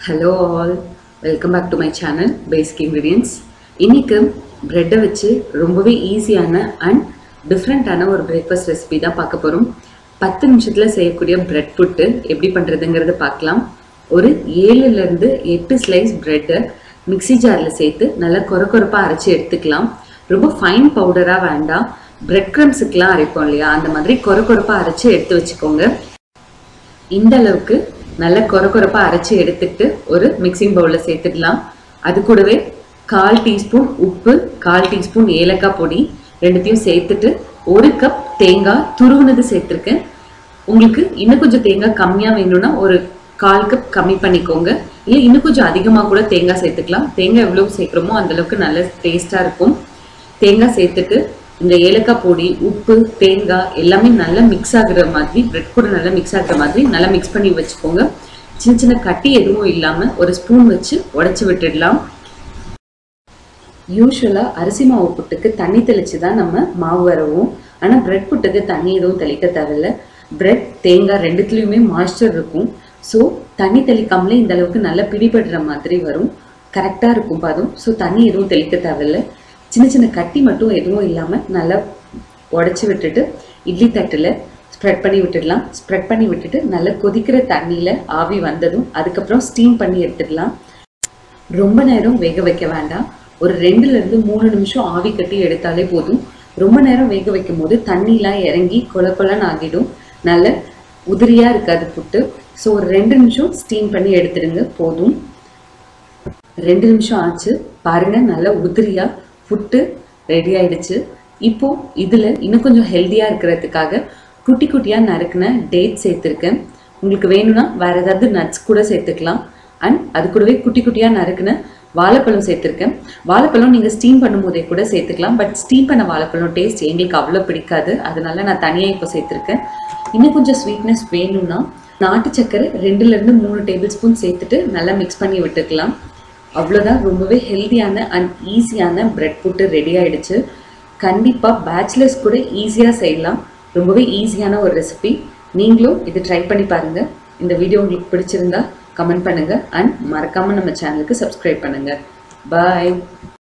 hello all welcome back to my channel basic ingredients இன்னைக்கு ப்ரெட்டை வச்சு ரொம்பவே ஈஸியான அண்ட் டிஃப்ரெண்ட்டான ஒரு பிரேக்ஃபாஸ்ட் ரெசிபி தான் பார்க்க போகிறோம் பத்து நிமிஷத்தில் செய்யக்கூடிய பிரெட் புட்டு எப்படி பண்ணுறதுங்கிறத பார்க்கலாம் ஒரு ஏழுலேருந்து எட்டு ஸ்லைஸ் ப்ரெட்டை மிக்ஸி ஜாரில் சேர்த்து நல்லா கொர கொரப்பாக அரைச்சி எடுத்துக்கலாம் ரொம்ப ஃபைன் பவுடராக வேண்டாம் பிரெட் க்ரம்ஸுக்கெலாம் அரைப்போம் இல்லையா அந்த மாதிரி கொர கொரப்பாக அரைச்சி எடுத்து வச்சுக்கோங்க இந்த அளவுக்கு நல்ல கொர கொரப்பா அரைச்சி எடுத்துட்டு ஒரு மிக்சிங் பவுலில் சேர்த்துக்கலாம் அது கூடவே கால் டீஸ்பூன் உப்பு கால் டீஸ்பூன் ஏலக்காய் பொடி ரெண்டுத்தையும் சேர்த்துட்டு ஒரு கப் தேங்காய் துருவுனது சேர்த்துருக்கேன் உங்களுக்கு இன்னும் கொஞ்சம் தேங்காய் கம்மியாக வேணும்னா ஒரு கால் கப் கம்மி பண்ணிக்கோங்க இல்லை இன்னும் கொஞ்சம் அதிகமாக கூட தேங்காய் சேர்த்துக்கலாம் தேங்காய் எவ்வளோ சேர்க்குறோமோ அந்தளவுக்கு நல்ல டேஸ்ட்டாக இருக்கும் தேங்காய் சேர்த்துட்டு இந்த ஏலக்காய் பொடி உப்பு தேங்காய் எல்லாமே நல்லா மிக்ஸ் ஆகுற மாதிரி பிரெட் கூட நல்லா மிக்ஸ் ஆகுற மாதிரி நல்லா மிக்ஸ் பண்ணி வச்சுக்கோங்க சின்ன சின்ன கட்டி எதுவும் இல்லாமல் ஒரு ஸ்பூன் வச்சு உடச்சி விட்டுடலாம் யூஸ்வலாக அரிசி மாவு புட்டுக்கு தண்ணி தெளித்து தான் நம்ம மாவு வரவும் ஆனால் பிரெட் புட்டுக்கு தண்ணி எதுவும் தெளிக்க தேவையில்ல பிரெட் தேங்காய் ரெண்டுத்துலேயுமே மாய்ஸ்சர் இருக்கும் ஸோ தண்ணி தெளிக்காமலே இந்த அளவுக்கு நல்லா பிடிபடுற மாதிரி வரும் கரெக்டாக இருக்கும் பாதும் ஸோ தண்ணி எதுவும் தெளிக்க தேவையில்லை சின்ன சின்ன கட்டி மட்டும் எதுவும் இல்லாமல் நல்லா உடச்சி விட்டுட்டு இட்லி தட்டில் ஸ்ப்ரெட் பண்ணி விட்டுடலாம் ஸ்ப்ரெட் பண்ணி விட்டுட்டு நல்லா கொதிக்கிற தண்ணியில் ஆவி வந்ததும் அதுக்கப்புறம் ஸ்டீம் பண்ணி எடுத்துடலாம் ரொம்ப நேரம் வேக வைக்க வேண்டாம் ஒரு ரெண்டுலேருந்து மூணு நிமிஷம் ஆவி கட்டி எடுத்தாலே போதும் ரொம்ப நேரம் வேக வைக்கும் போது தண்ணிலாம் இறங்கி கொல கொலன்னு ஆகிடும் நல்ல உதிரியாக இருக்காது புட்டு ஸோ ஒரு ரெண்டு நிமிஷம் ஸ்டீம் பண்ணி எடுத்துடுங்க போதும் ரெண்டு நிமிஷம் ஆச்சு பாருங்க நல்லா உதிரியா புட்டு ரெடி ஆயிடுச்சு இப்போ இதில் இன்னும் கொஞ்சம் ஹெல்த்தியாக இருக்கிறதுக்காக குட்டி குட்டியாக நறுக்குன டேட் சேர்த்துருக்கேன் உங்களுக்கு வேணும்னா வேற ஏதாவது நட்ஸ் கூட சேர்த்துக்கலாம் அண்ட் அது கூடவே குட்டி குட்டியாக நறுக்குன வாழைப்பழம் சேர்த்துருக்கேன் வாழைப்பழம் நீங்கள் ஸ்டீம் பண்ணும்போதே கூட சேர்த்துக்கலாம் பட் ஸ்டீம் பண்ண வாழைப்பழம் டேஸ்ட் எங்களுக்கு அவ்வளோ பிடிக்காது அதனால நான் தனியாக இப்போ சேர்த்துருக்கேன் இன்னும் கொஞ்சம் ஸ்வீட்னஸ் வேணும்னா நாட்டு சக்கரை ரெண்டுலேருந்து மூணு டேபிள் ஸ்பூன் சேர்த்துட்டு நல்லா மிக்ஸ் பண்ணி விட்டுக்கலாம் அவ்வளோதான் ரொம்பவே ஹெல்த்தியான அண்ட் ஈஸியான பிரெட் புட்டு ரெடி ஆயிடுச்சு கண்டிப்பாக பேச்சுலர்ஸ் கூட ஈஸியாக செய்யலாம் ரொம்பவே ஈஸியான ஒரு ரெசிபி நீங்களும் இது ட்ரை பண்ணி பாருங்கள் இந்த வீடியோ உங்களுக்கு பிடிச்சிருந்தா கமெண்ட் பண்ணுங்கள் அண்ட் மறக்காமல் நம்ம சேனலுக்கு சப்ஸ்கிரைப் பண்ணுங்கள் பாய்